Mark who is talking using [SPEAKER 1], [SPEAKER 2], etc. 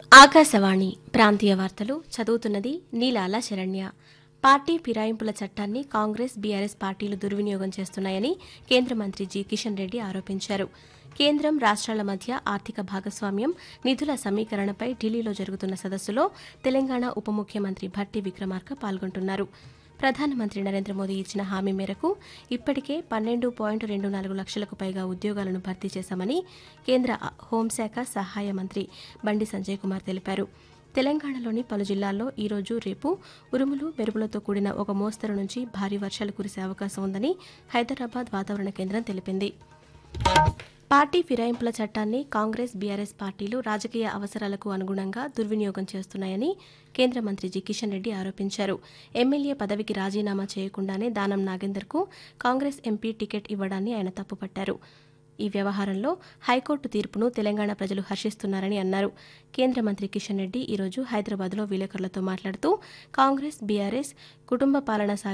[SPEAKER 1] ఆకాశవాణి ప్రాంతీయ వార్తలు చదువుతున్నది నీలాల శరణ్య పార్టీ ఫిరాయింపుల చట్టాన్ని కాంగ్రెస్ బీఆర్ఎస్ పార్టీలు దుర్వినియోగం చేస్తున్నాయని కేంద్ర మంత్రి జి కిషన్ రెడ్డి ఆరోపించారు కేంద్రం రాష్ట్రాల మధ్య ఆర్థిక భాగస్వామ్యం నిధుల సమీకరణపై ఢిల్లీలో జరుగుతున్న సదస్సులో తెలంగాణ ఉప ముఖ్యమంత్రి భట్టి విక్రమార్క పాల్గొంటున్నారు ప్రధానమంత్రి నరేంద్ర మోదీ ఇచ్చిన హామీ మేరకు ఇప్పటికే పన్నెండు పాయింట్ రెండు నాలుగు లక్షలకు పైగా ఉద్యోగాలను భర్తీ చేశామని కేంద్ర హోంశాఖ సహాయ మంత్రి బండి సంజయ్ కుమార్ తెలిపారు తెలంగాణలోని పలు జిల్లాల్లో ఈరోజు రేపు ఉరుములు మెరుపులతో కూడిన ఒక మోస్తరు నుంచి భారీ వర్షాలు కురిసే అవకాశం ఉందని హైదరాబాద్ వాతావరణ కేంద్రం తెలిపింది పార్టీ ఫిరాయింపుల చట్టాన్ని కాంగ్రెస్ బీఆర్ఎస్ పార్టీలు రాజకీయ అవసరాలకు అనుగుణంగా దుర్వినియోగం చేస్తున్నాయని కేంద్ర మంత్రి జి కిషన్ రెడ్డి ఆరోపించారు ఎమ్మెల్యే పదవికి రాజీనామా చేయకుండానే దానం నాగేందర్కు కాంగ్రెస్ ఎంపీ టికెట్ ఇవ్వడాన్ని ఆయన తప్పుపట్టారు ఈ వ్యవహారంలో హైకోర్టు తీర్పును తెలంగాణ ప్రజలు హర్షిస్తున్నారని అన్నారు కేంద్ర మంత్రి కిషన్ రెడ్డి ఈరోజు హైదరాబాద్లో విలేకరులతో మాట్లాడుతూ కాంగ్రెస్ బీఆర్ఎస్ కుటుంబ పాలన